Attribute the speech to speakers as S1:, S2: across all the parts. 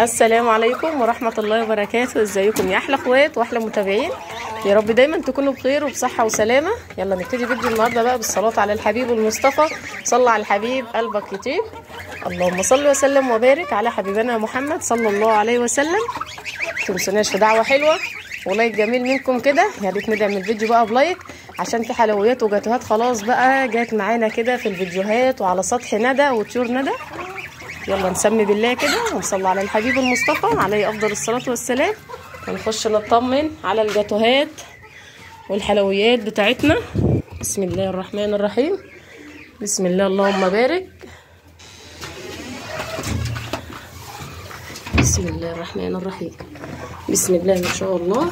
S1: السلام عليكم ورحمة الله وبركاته ازيكم يا احلى اخوات واحلى متابعين يا رب دايما تكونوا بخير وبصحة وسلامة يلا نبتدي فيديو النهاردة بقى بالصلاة على الحبيب المصطفى صلى على الحبيب قلبك يطيب اللهم صل وسلم وبارك على حبيبنا محمد صلى الله عليه وسلم تنسوناش في دعوة حلوة ولايك جميل منكم كده يا ريت ندعم الفيديو بقى بلايك عشان في حلويات وجاتوهات خلاص بقى جات معانا كده في الفيديوهات وعلى سطح ندى وطيور ندى يلا نسمي بالله كده ونصلي على الحبيب المصطفى عليه افضل الصلاه والسلام ونخش نطمن على الجاتوهات والحلويات بتاعتنا بسم الله الرحمن الرحيم بسم الله اللهم بارك بسم الله الرحمن الرحيم بسم الله ما شاء الله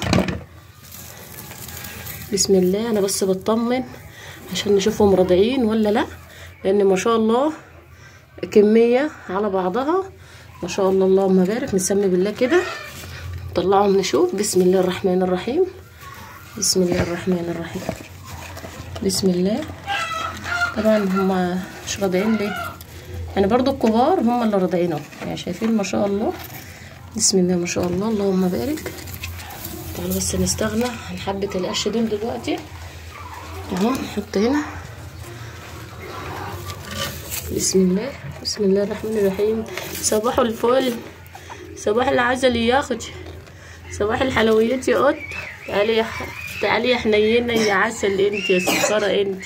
S1: بسم الله انا بس بطمن عشان نشوفهم راضعين ولا لا لان ما شاء الله كمية على بعضها ما شاء الله اللهم بارك نسمي بالله كده نطلعهم نشوف بسم الله الرحمن الرحيم بسم الله الرحمن الرحيم بسم الله طبعا هما مش راضعين ليه يعني برضو الكبار هما اللي راضعينهم يعني شايفين ما شاء الله بسم الله ما شاء الله اللهم بارك تعالوا بس نستغنى عن حبة القش دول دلوقتي اهو نحط هنا بسم الله بسم الله الرحمن الرحيم صباح الفل صباح العسل يا اختي صباح الحلويات يا قط تعالي يا ح... تعالي يا حنينه يا عسل انت يا سكره انت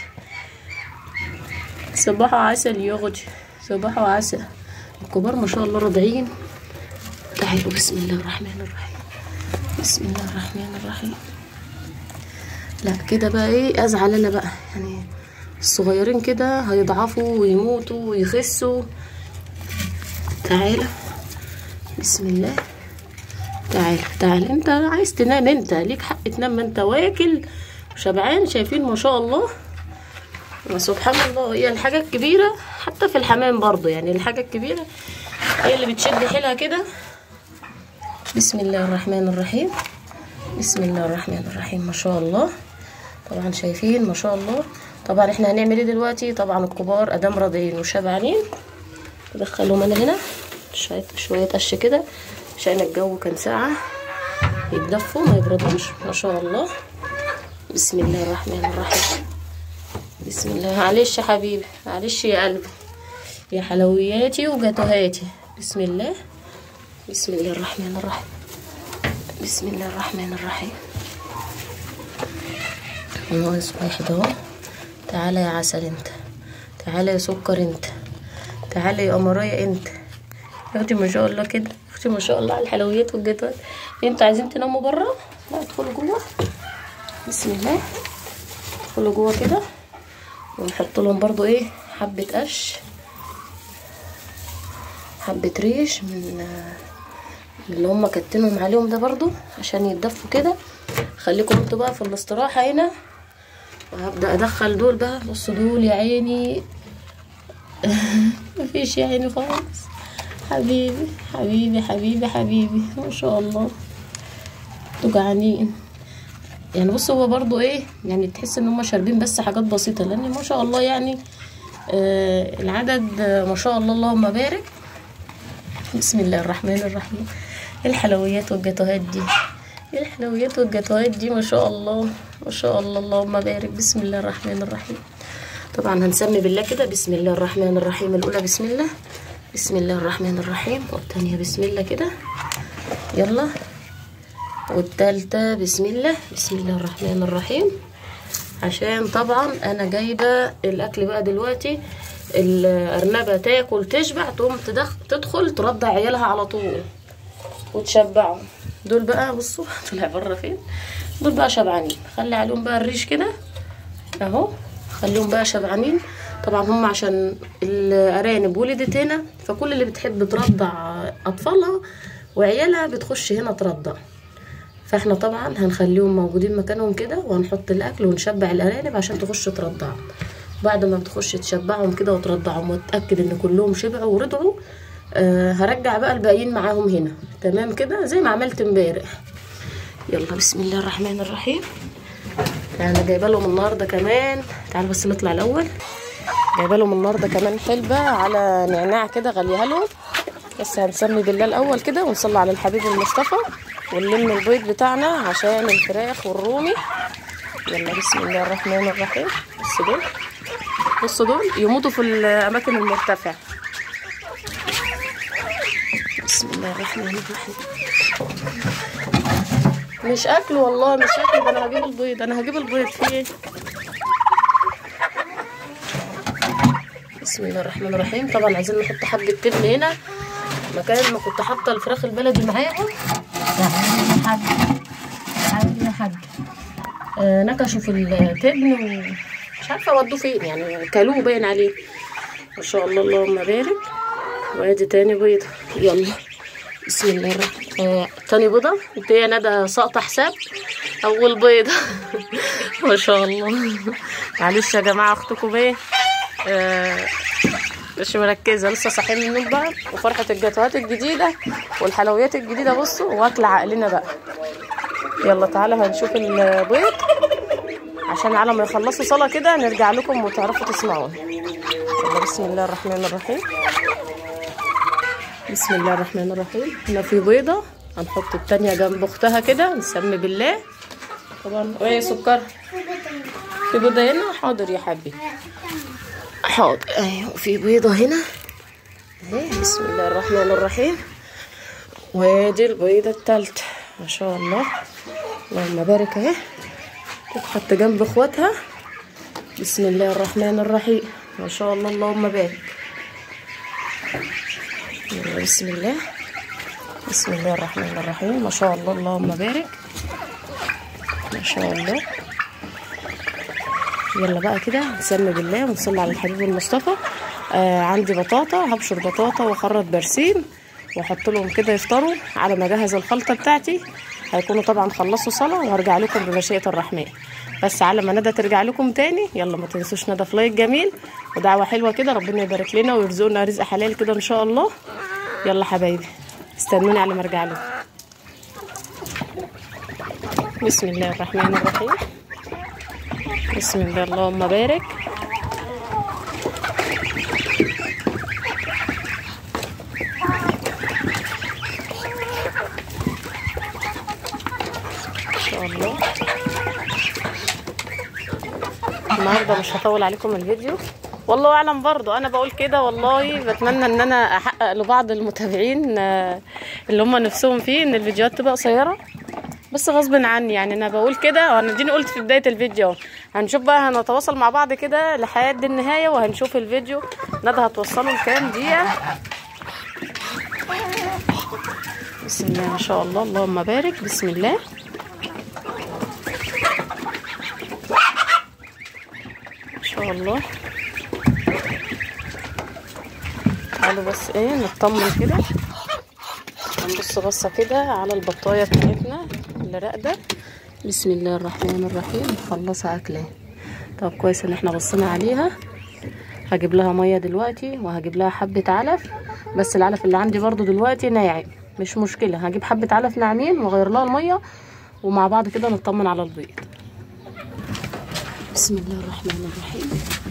S1: صباح عسل يا اختي صباح عسل الكبار ما شاء الله راضعين تعالوا بسم الله الرحمن الرحيم بسم الله الرحمن الرحيم لا كده بقى ايه ازعل انا بقى يعني الصغيرين كده هيضعفوا ويموتوا ويخسوا تعالى بسم الله تعال تعال انت عايز تنام انت ليك حق تنام ما انت واكل وشبعان شايفين ما شاء الله سبحان الله هي الحاجة الكبيرة حتى في الحمام برضو يعني الحاجة الكبيرة هي اللي بتشد حيلها كده بسم الله الرحمن الرحيم بسم الله الرحمن الرحيم ما شاء الله طبعا شايفين ما شاء الله طبعا احنا هنعمل ايه دلوقتي طبعا الكبار ادام راضيين وشبعانين ندخلهم انا هنا شويه شويه قش كده عشان الجو كان ساقع يتدفوا ما يبردوش ما شاء الله بسم الله الرحمن الرحيم بسم الله معلش يا حبيبي معلش يا قلبي يا حلوياتي وجاتوهاتي بسم الله بسم الله الرحمن الرحيم بسم الله الرحمن الرحيم ناقص واحد اهو تعالى يا عسل انت تعالى يا سكر انت تعالى يا قمرايه انت يا اختي ما شاء الله كده اختي ما شاء الله على الحلويات والجاتوهات انتوا عايزين تناموا بره لا ادخلوا جوه بسم الله ادخلوا جوه كده ونحط لهم برضو ايه حبه قش حبه ريش من اللي هم كتنهم عليهم ده برضو عشان يتدفوا كده خليكم انتوا بقى في الاستراحه هنا وهبدا ادخل دول بقى بصوا دول يا عيني مفيش يا عيني خالص حبيبي حبيبي حبيبي حبيبي ما شاء الله انتوا جعانين يعني بصوا هو برضو ايه يعني تحس ان هم شاربين بس حاجات بسيطه لان ما شاء الله يعني آه العدد آه ما شاء الله اللهم بارك بسم الله الرحمن الرحيم الحلويات والجاتوهات دي الحلويات والجاتوهات دي ما شاء الله ما شاء الله اللهم بارك بسم الله الرحمن الرحيم طبعا هنسمي بالله كده بسم الله الرحمن الرحيم الاولى بسم الله بسم الله الرحمن الرحيم والثانيه بسم الله كده يلا والثالثه بسم الله بسم الله الرحمن الرحيم عشان طبعا انا جايبه الاكل بقى دلوقتي الارنبه تاكل تشبع تقوم تدخل ترضع عيالها على طول وتشبعهم دول بقى بصوا طلع بره فين دول بقى شبعانين خلي عليهم بقى الريش كده اهو خليهم بقى شبعانين طبعا هم عشان الارانب ولدت هنا فكل اللي بتحب ترضع اطفالها وعيالها بتخش هنا ترضع فاحنا طبعا هنخليهم موجودين مكانهم كده وهنحط الاكل ونشبع الارانب عشان تخش ترضع بعد ما بتخش تشبعهم كده وترضعهم وتاكد ان كلهم شبعوا ورضعوا آه هرجع بقى الباقيين معاهم هنا تمام كده زي ما عملت امبارح يلا بسم الله الرحمن الرحيم انا جايبه لهم النهارده كمان تعالوا بس نطلع الاول جايبه لهم النهارده كمان حلبه على نعناع كده غليها لهم بس هنسمي بالله الاول كده ونصلي على الحبيب المصطفى ونلم البيض بتاعنا عشان الفراخ والرومي يلا بسم الله الرحمن الرحيم بص دول بصوا دول يموتوا في الاماكن المرتفعه بسم الله الرحمن الرحيم مش اكل والله مش اكل ده انا هجيب البيض انا هجيب البيض في ايه بسم الله الرحمن الرحيم طبعا عايزين نحط حبه تبن هنا مكان ما كنت حاطه الفراخ البلدي معاهم يا حاج عادي يا حاج آه نكشوا في التبن ومش عارفه اودوه فين يعني كلوه باين عليه ما شاء الله اللهم بارك وادي تاني بيضه يلا بسم الله الرحمن آه تاني بيضه انت يا ندى ساقطه حساب اول بيضه ما شاء الله معلش يا جماعه اختكم ايه آه مش مركزه لسه صاحيين من النوم بقى وفرحه الجاتوهات الجديده والحلويات الجديده بصوا واكل عقلنا بقى يلا تعالى هنشوف البيض عشان على ما يخلصوا صلاه كده نرجع لكم وتعرفوا تسمعونا يلا بسم الله الرحمن الرحيم بسم الله الرحمن الرحيم هنا في بيضه هنحط التانية جنب اختها كده نسمي بالله طبعا وايه سكر في بيضه هنا حاضر يا حبيبي حاضر ايوه في بيضه هنا اهي بسم الله الرحمن الرحيم وادي البيضه التالتة ما شاء الله اللهم بارك اهي تتحط جنب اخواتها بسم الله الرحمن الرحيم ما شاء الله اللهم بارك يلا بسم الله بسم الله الرحمن الرحيم ما شاء الله اللهم بارك ما شاء الله يلا بقى كده نسمي بالله ونصلي على الحبيب المصطفى آه عندي بطاطا هبشر بطاطا واخرط برسيم واحط لهم كده يفطروا على ما اجهز الخلطه بتاعتي هيكونوا طبعا خلصوا صلاه وهرجع لكم بمشيئه الرحمن بس على ما ندى ترجع لكم تاني يلا ما تنسوش ندى في لايك جميل ودعوه حلوه كده ربنا يبارك لنا ويرزقنا رزق حلال كده ان شاء الله يلا حبايبي استنوني على ما ارجع لكم بسم الله الرحمن الرحيم بسم الله اللهم بارك ما شاء الله النهارده مش هطول عليكم الفيديو والله اعلم برضو انا بقول كده والله بتمنى ان انا احقق لبعض المتابعين آه، اللي هم نفسهم فيه ان الفيديوهات تبقى قصيره بس غصب عني يعني انا بقول كده وانا ديني قلت في بدايه الفيديو هنشوف بقى هنتواصل مع بعض كده لحد النهايه وهنشوف الفيديو ندى هتوصله لكام دقيقه بسم الله ما شاء الله اللهم بارك بسم الله ما شاء الله تعالوا بس ايه نطمن كده هنبص بصة كده على البطاية بتاعتنا اللي راقدة بسم الله الرحمن الرحيم مخلصة أكلها طب كويس ان احنا بصينا عليها هجيب لها مية دلوقتي وهجيب لها حبة علف بس العلف اللي عندي برضو دلوقتي ناعم مش مشكلة هجيب حبة علف ناعمين واغير لها المية ومع بعض كده نطمن على البيض بسم الله الرحمن الرحيم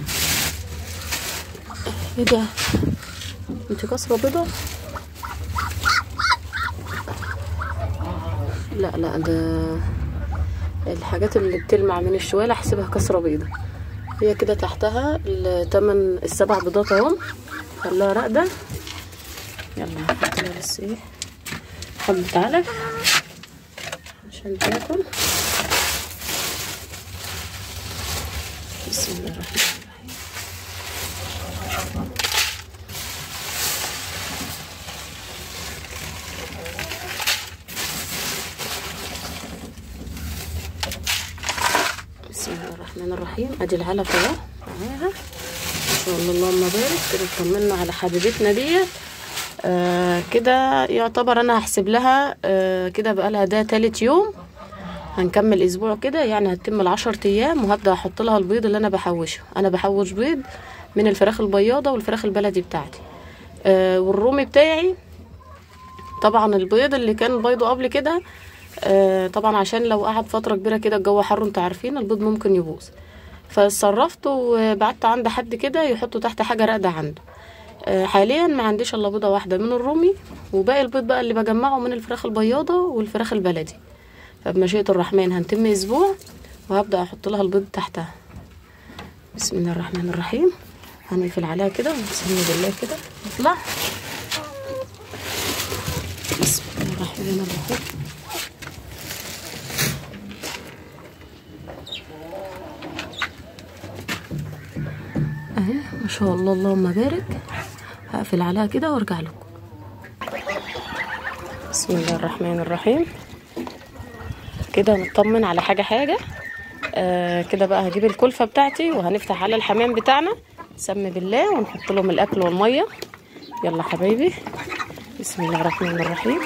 S1: ايه ده انت كسرة بيضة لا لا ده الحاجات اللي بتلمع من الشوال احسبها كسرة بيضة هي كده تحتها التمن السبع بيضات اهم خلاها راقدة يلا نحط لها بس ايه حبة علف عشان تاكل بسم الله الرحمن الرحيم بسم الله الرحمن الرحيم ادي العلف اهو معاها ما شاء الله اللهم بارك كده اطمنا على حبيبتنا ديت آه كده يعتبر انا هحسب لها آه كده بقى لها ده تالت يوم هنكمل اسبوع كده يعني هتتم العشر ايام وهبدا احط لها البيض اللي انا بحوشه انا بحوش بيض من الفراخ البياضه والفراخ البلدي بتاعتي آه والرومي بتاعي طبعا البيض اللي كان بيضه قبل كده آه طبعا عشان لو قعد فتره كبيره كده الجو حر انتوا عارفين البيض ممكن يبوظ فاتصرفت وبعت عند حد كده يحطه تحت حاجه راقده عنده آه، حاليا ما عنديش الا بيضه واحده من الرومي وباقي البيض بقى اللي بجمعه من الفراخ البياضه والفراخ البلدي فبمشيئه الرحمن هنتم اسبوع وهبدا احط لها البيض تحتها بسم الله الرحمن الرحيم هنقفل عليها كده ونسمي بالله كده نطلع بسم الله الرحمن الرحيم اهي ما شاء الله اللهم بارك هقفل عليها كده وارجع لكم بسم الله الرحمن الرحيم كده نطمن على حاجه حاجه آه كده بقى هجيب الكلفه بتاعتي وهنفتح على الحمام بتاعنا سمي بالله ونحط لهم الاكل والميه يلا حبايبي بسم الله الرحمن الرحيم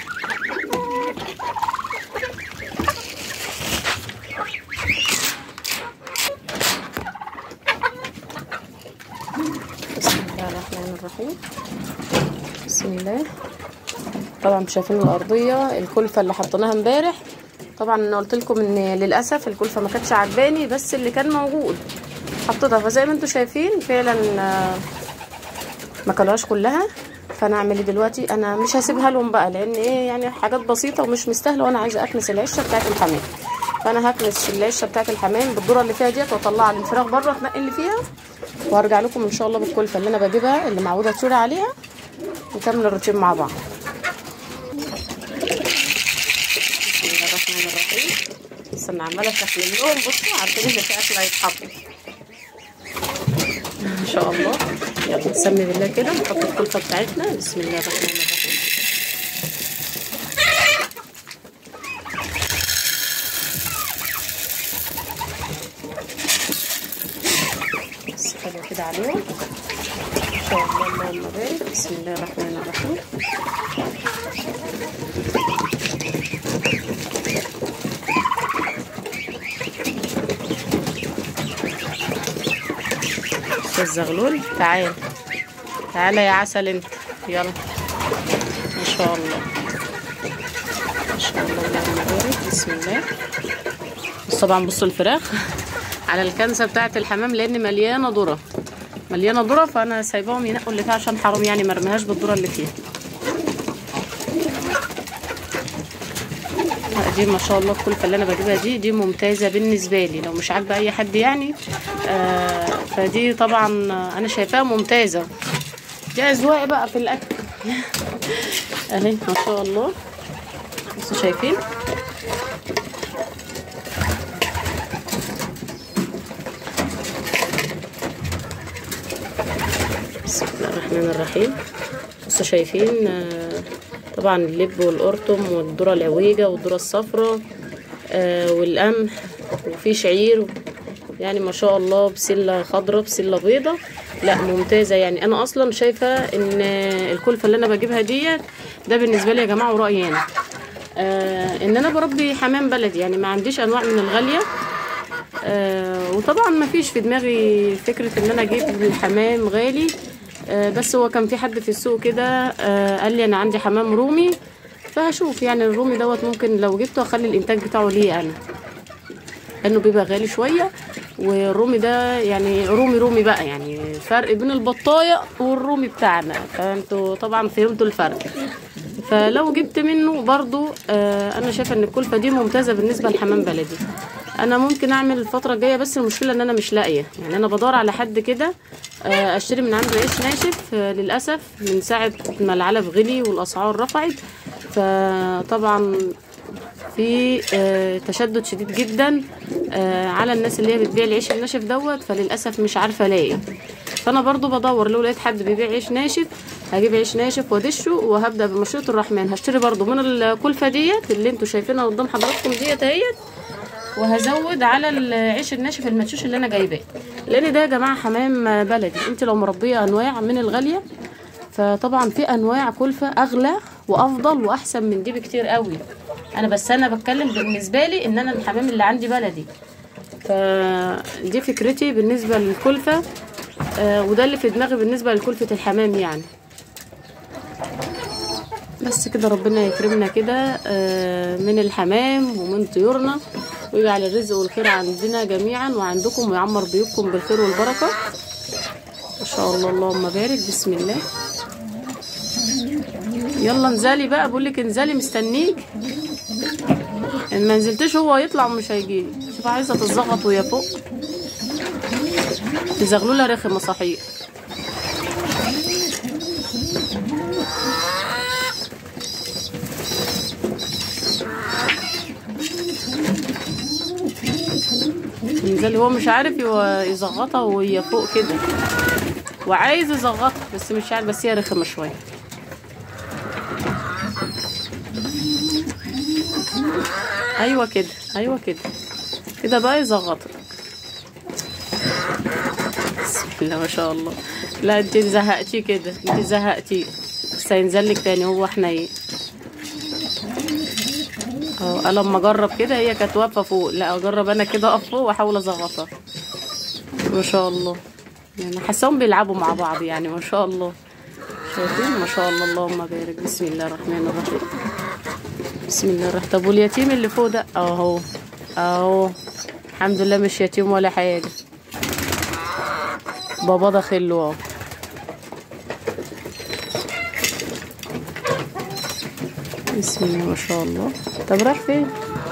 S1: بسم الله الرحمن الرحيم بسم الله طبعا انتوا شايفين الارضيه الكلفه اللي حطيناها امبارح طبعا انا قلت لكم ان للاسف الكلفه ما كانتش عجباني بس اللي كان موجود حطيتها فزي ما انتوا شايفين فعلا آه، ما كلوهاش كلها فانا اعمل ايه دلوقتي انا مش هسيبها لهم بقى لان ايه يعني حاجات بسيطه ومش مستاهله وانا عايزه اكنس العشه بتاعت الحمام فانا هكنس العشه بتاعت الحمام بالذره اللي فيها ديت واطلعها للفراخ بره تنقي اللي فيها وهرجع لكم ان شاء الله بالكلفه اللي انا بجيبها اللي معوده تشوري عليها نكمل الروتين مع بعض بسم الله الرحمن الرحيم بس انا عماله اشكل لهم بصوا عارفين ان في اكل هيتحط ما شاء الله يلا نسمي بالله كده نحط الكلفه بتاعتنا بسم الله الرحمن الرحيم بس حلو كده عليهم ان شاء الله اللهم بارك بسم الله الرحمن الرحيم استاذ زغلول تعال تعال يا عسل انت يلا ما شاء الله ما شاء الله اللهم بارك بسم الله بس طبعا بصوا الفراخ على الكنسه بتاعه الحمام لان مليانه ذره مليانه ذره فانا سايباهم ينقوا اللي فيها عشان حرام يعني ما ارميهاش بالذره اللي فيها دي ما شاء الله الكلفه اللي انا بجيبها دي دي ممتازه بالنسبه لي لو مش عاجبه اي حد يعني آه فدي طبعا انا شايفاها ممتازه دي اذواق بقى في الاكل اهي ما شاء الله بصوا شايفين بسم الله الرحمن الرحيم بصوا شايفين آه، طبعا اللب والقرطم والذره العويجه والذره الصفراء آه، والقمح وفي شعير يعني ما شاء الله بسله خضراء بسله بيضه لا ممتازه يعني انا اصلا شايفه ان الكلفه اللي انا بجيبها ديت ده بالنسبه لي يا جماعه ورايي انا آه ان انا بربي حمام بلدي يعني ما عنديش انواع من الغاليه آه وطبعا ما فيش في دماغي فكره ان انا اجيب الحمام غالي آه بس هو كان في حد في السوق كده آه قال لي انا عندي حمام رومي فهشوف يعني الرومي دوت ممكن لو جبته اخلي الانتاج بتاعه ليه انا لانه بيبقى غالي شويه والرومي ده يعني رومي رومي بقى يعني فرق بين البطايه والرومي بتاعنا فانتوا طبعا فهمتوا الفرق فلو جبت منه برضو آه انا شايفه ان الكلفه دي ممتازه بالنسبه لحمام بلدي انا ممكن اعمل الفتره الجايه بس المشكله ان انا مش لاقيه يعني انا بدور على حد كده آه اشتري من عنده عيش ناشف آه للاسف من ساعه ما العلف غلي والاسعار رفعت فطبعا في آه تشدد شديد جدا آه على الناس اللي هي بتبيع العيش الناشف دوت فللاسف مش عارفه الاقي فانا برضو بدور لو لقيت حد بيبيع عيش ناشف هجيب عيش ناشف وادشه وهبدا بمشيئه الرحمن هشتري برضو من الكلفه ديت اللي انتوا شايفينها قدام حضراتكم ديت اهيت وهزود على العيش الناشف المدشوش اللي انا جايباه لان ده يا جماعه حمام بلدي انت لو مربيه انواع من الغاليه فطبعا في انواع كلفه اغلى وافضل واحسن من دي بكتير قوي انا بس انا بتكلم بالنسبه لي ان انا الحمام اللي عندي بلدي فدي فكرتي بالنسبه للكلفه آه وده اللي في دماغي بالنسبه لكلفه الحمام يعني بس كده ربنا يكرمنا كده آه من الحمام ومن طيورنا ويجعل الرزق والخير عندنا جميعا وعندكم ويعمر بيوتكم بالخير والبركه ما شاء شاء الله اللهم بارك بسم الله يلا انزلي بقى بقول لك انزلي مستنيك ان ما نزلتش هو هيطلع ومش هيجي شوف عايزه تتزغط وهي فوق تزغلوله رخمه صحيح ينزل هو مش عارف يو- يزغطها وهي فوق كده وعايز يزغطها بس مش عارف بس هي رخمه شويه ايوه كده ايوه كده كده بقى يزغطك بسم الله ما شاء الله لا انت زهقتي كده انت زهقتي بس هينزل لك تاني هو حنين اه انا لما اجرب كده هي كانت واقفه فوق لا اجرب انا كده اقف فوق واحاول ازغطها ما شاء الله يعني حاساهم بيلعبوا مع بعض يعني ما شاء الله شايفين ما شاء الله اللهم بارك بسم الله الرحمن الرحيم بسم الله الرحمن طب واليتيم اللي فوق ده اهو اهو الحمد لله مش يتيم ولا حاجه بابا داخل له اهو بسم الله ما شاء الله طب راح فين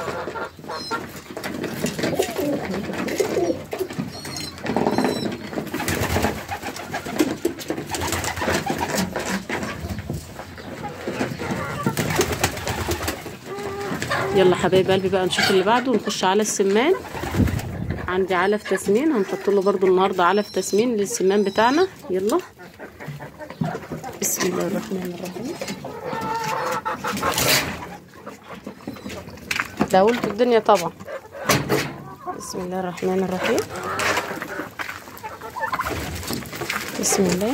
S1: يلا حبايب قلبي بقى نشوف اللي بعده ونخش على السمان عندي علف تسمين هنحط له برضو النهارده علف تسمين للسمان بتاعنا يلا بسم الله الرحمن الرحيم ده قلت الدنيا طبعا بسم الله الرحمن الرحيم بسم الله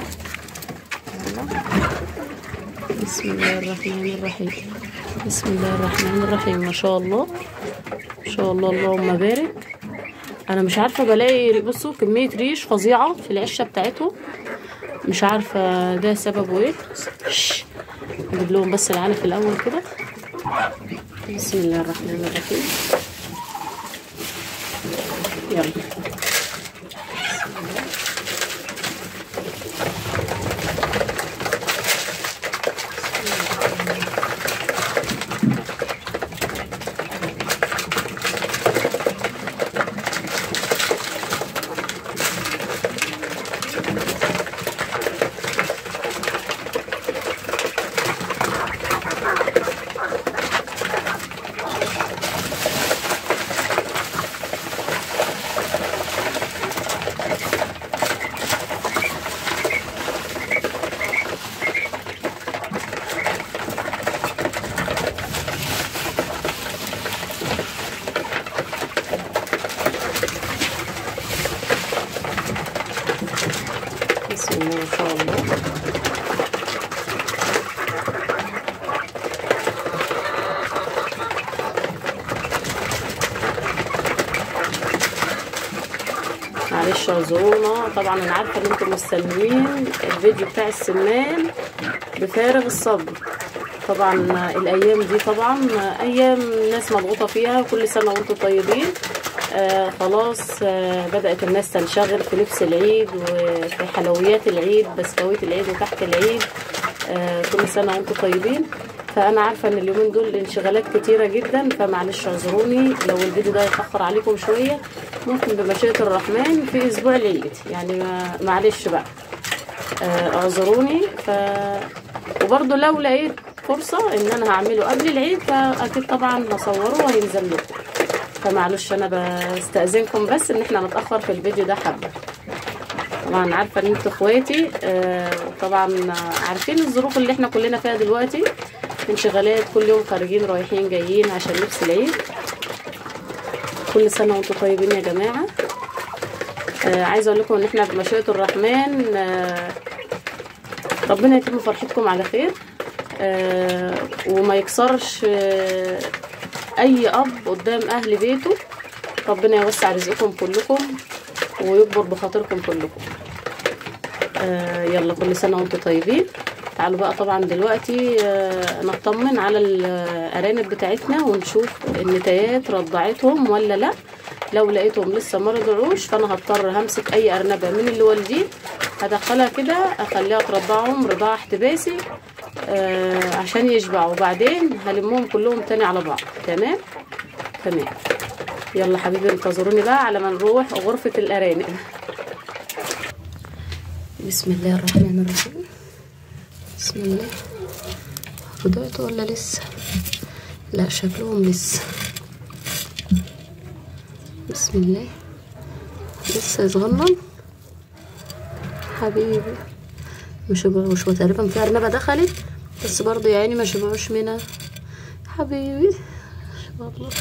S1: يلا. بسم الله الرحمن الرحيم بسم الله الرحمن الرحيم ما شاء الله ما شاء الله اللهم بارك انا مش عارفه بلاقي بصوا كميه ريش فظيعه في العشه بتاعتهم مش عارفه ده سببه ايه شش. نجيب لهم بس العلف الاول كده بسم الله الرحمن الرحيم يلا بسم الله ما شاء الله معلش اعذرونا طبعا انا عارفه ان انتم مستنيين الفيديو بتاع السمان بفارغ الصبر طبعا الايام دي طبعا ايام الناس مضغوطه فيها كل سنه وانتم طيبين آه خلاص آه بدأت الناس تنشغل في لبس العيد وفي حلويات العيد بسكويت العيد وكحك العيد آه كل سنة وانتم طيبين فأنا عارفة إن اليومين دول انشغالات كتيرة جدا فمعلش اعذروني لو الفيديو ده يتأخر عليكم شوية ممكن بمشيئة الرحمن في أسبوع العيد يعني ما- معلش بقى آه، اعذروني ف وبرضه لو لقيت فرصة ان انا هعمله قبل العيد فاكيد طبعا هصوره وهينزل لكم فمعلش انا بستأذنكم بس ان احنا نتأخر في الفيديو ده حبة طبعا عارفة ان انتوا اخواتي آه، وطبعا عارفين الظروف اللي احنا كلنا فيها دلوقتي انشغالات كل يوم خارجين رايحين جايين عشان لبس العيد كل سنة وانتم طيبين يا جماعة آه عايزة اقول لكم ان احنا بمشيئة الرحمن آه ربنا يتم فرحتكم على خير آه وما يكسرش آه اي اب قدام اهل بيته ربنا يوسع رزقكم كلكم ويكبر بخاطركم كلكم آه يلا كل سنة وانتم طيبين تعالوا بقى طبعا دلوقتي آه نطمن على الارانب بتاعتنا ونشوف النتايات رضعتهم ولا لا لو لقيتهم لسه ما رضعوش فانا هضطر همسك اي ارنبه من اللي والدين هدخلها كده اخليها ترضعهم رضاعة احتباسي آه عشان يشبعوا وبعدين هلمهم كلهم تاني على بعض تمام تمام يلا حبيبي انتظروني بقى على ما نروح غرفة الارانب بسم الله الرحمن الرحيم بسم الله رضعتوا ولا لسه لا شكلهم لسه بسم الله لسه صغنن حبيبي ما شبعوش وتقريبا في ارنبه دخلت بس برضه يا عيني ما شبعوش منها حبيبي شاء الله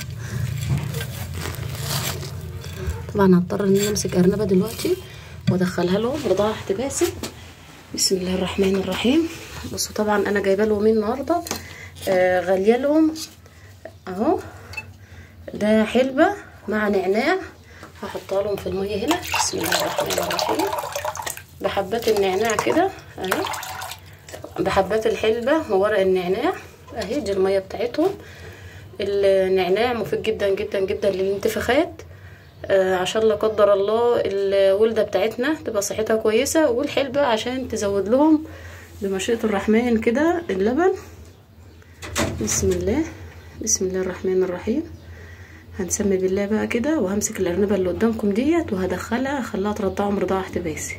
S1: طبعا هضطر ان انا امسك ارنبه دلوقتي وادخلها لهم رضاعه احتباسي بسم الله الرحمن الرحيم بصوا طبعا انا جايبه لهم ايه النهارده آه غاليه لهم اهو ده حلبه مع نعناع هحطها لهم في الميه هنا بسم الله الرحمن الرحيم بحبات النعناع كده اهي بحبات الحلبه وورق النعناع اهي دي الميه بتاعتهم النعناع مفيد جدا جدا جدا للانتفاخات آه عشان لا قدر الله الولده بتاعتنا تبقى صحتها كويسه والحلبه عشان تزود لهم بمشيئه الرحمن كده اللبن بسم الله بسم الله الرحمن الرحيم هنسمي بالله بقى كده وهمسك الارنبه اللي قدامكم ديت وهدخلها اخليها ترضعهم رضاعه احتباسي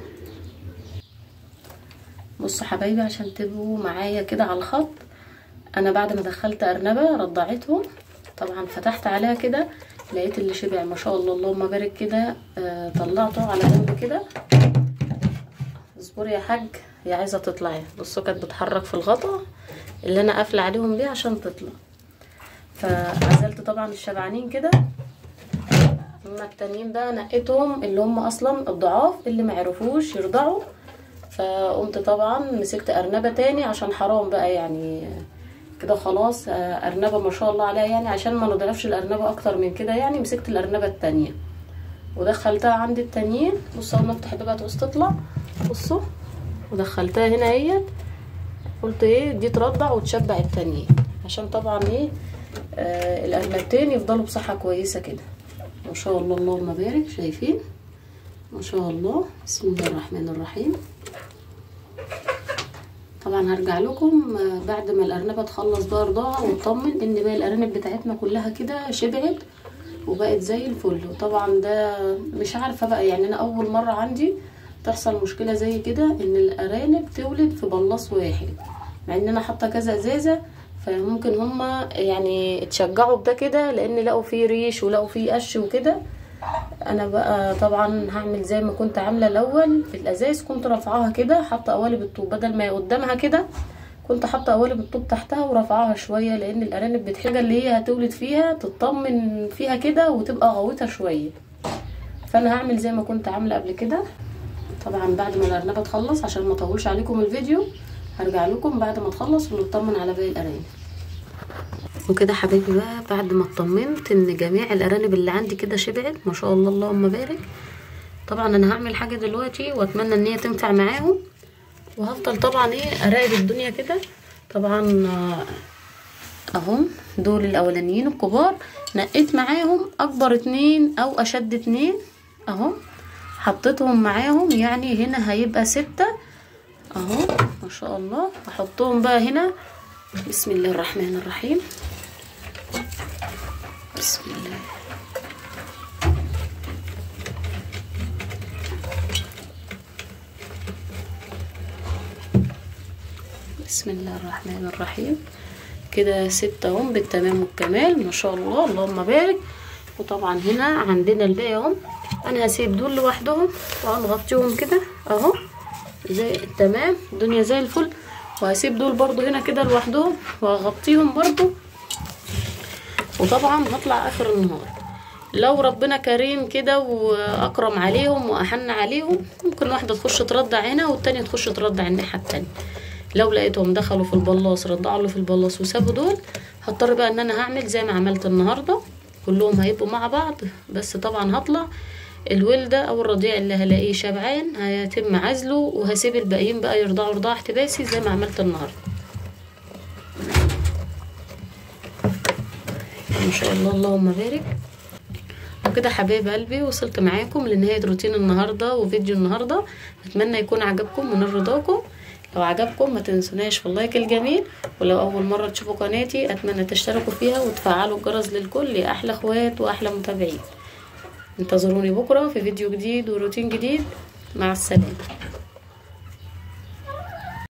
S1: بصوا حبايبي عشان تبقوا معايا كده على الخط انا بعد ما دخلت ارنبه رضعتهم طبعا فتحت عليها كده لقيت اللي شبع ما شاء الله اللهم بارك كده آه طلعته على جنب كده اصبري يا حاج هي عايزه تطلع بصوا كانت بتحرك في الغطا اللي انا قافله عليهم بيه عشان تطلع فعزلت طبعا الشبعانين كده هما التانيين بقى نقيتهم اللي هم اصلا الضعاف اللي ما عرفوش يرضعوا فقمت طبعا مسكت ارنبه تاني عشان حرام بقى يعني كده خلاص ارنبه ما شاء الله عليها يعني عشان ما نضعفش الارنبه اكتر من كده يعني مسكت الارنبه التانية ودخلتها عند التانيين بصوا اول ما افتح بقى تعوز تطلع بصوا ودخلتها هنا اهيت قلت ايه دي ترضع وتشبع التانيين عشان طبعا ايه آه الارنبتين يفضلوا بصحه كويسه كده ما شاء الله اللهم بارك شايفين ما شاء الله بسم الله الرحمن الرحيم طبعا هرجع لكم بعد ما الارنبه تخلص بقى رضاعه واطمن ان باقي الارانب بتاعتنا كلها كده شبعت وبقت زي الفل وطبعا ده مش عارفه بقى يعني انا اول مره عندي تحصل مشكله زي كده ان الارانب تولد في بلاص واحد مع ان انا حاطه كذا ازازه فممكن هما يعني اتشجعوا بده كده لان لقوا فيه ريش ولقوا فيه قش وكده انا بقى طبعا هعمل زي ما كنت عامله الاول الازايز كنت رافعاها كده حاطه قوالب الطوب بدل ما قدامها كده كنت حاطه قوالب الطوب تحتها ورافعاها شويه لان الارانب بتحتاج اللي هي هتولد فيها تطمن فيها كده وتبقى غويطه شويه فانا هعمل زي ما كنت عامله قبل كده طبعا بعد ما الارنبه تخلص عشان ما اطولش عليكم الفيديو هرجع لكم بعد ما تخلص ونطمن على باقي الارانب وكده حبايبي بقى بعد ما اطمنت ان جميع الارانب اللي عندي كده شبعت ما شاء الله اللهم بارك طبعا انا هعمل حاجه دلوقتي واتمنى ان هي تنفع معاهم وهفضل طبعا ايه اراقب الدنيا كده طبعا اهم دول الاولانيين الكبار نقيت معاهم اكبر اتنين او اشد اتنين اهم حطيتهم معاهم يعني هنا هيبقى ستة اهو ما شاء الله هحطهم بقى هنا بسم الله الرحمن الرحيم بسم الله بسم الله الرحمن الرحيم كده ستة اهم بالتمام والكمال ما شاء الله اللهم بارك وطبعا هنا عندنا الباقي اهم انا هسيب دول لوحدهم وهنغطيهم كده اهو زي تمام الدنيا زي الفل وهسيب دول برضو هنا كده لوحدهم وهغطيهم برضو وطبعا هطلع اخر النهار لو ربنا كريم كده واكرم عليهم واحن عليهم ممكن واحده تخش ترضع هنا والتانية تخش ترضع الناحيه التانية لو لقيتهم دخلوا في البلاص رضعوا له في البلاص وسابوا دول هضطر بقى ان انا هعمل زي ما عملت النهارده كلهم هيبقوا مع بعض بس طبعا هطلع الولدة او الرضيع اللي هلاقيه شبعان هيتم عزله وهسيب الباقيين بقى يرضعوا رضاعة احتباسي زي ما عملت النهارده ما شاء الله اللهم بارك وكده حبايب قلبي وصلت معاكم لنهايه روتين النهارده وفيديو النهارده اتمنى يكون عجبكم من رضاكم لو عجبكم ما تنسوناش في اللايك الجميل ولو اول مره تشوفوا قناتي اتمنى تشتركوا فيها وتفعلوا الجرس للكل يا احلى اخوات واحلى متابعين انتظروني بكره في فيديو جديد وروتين جديد مع السلامه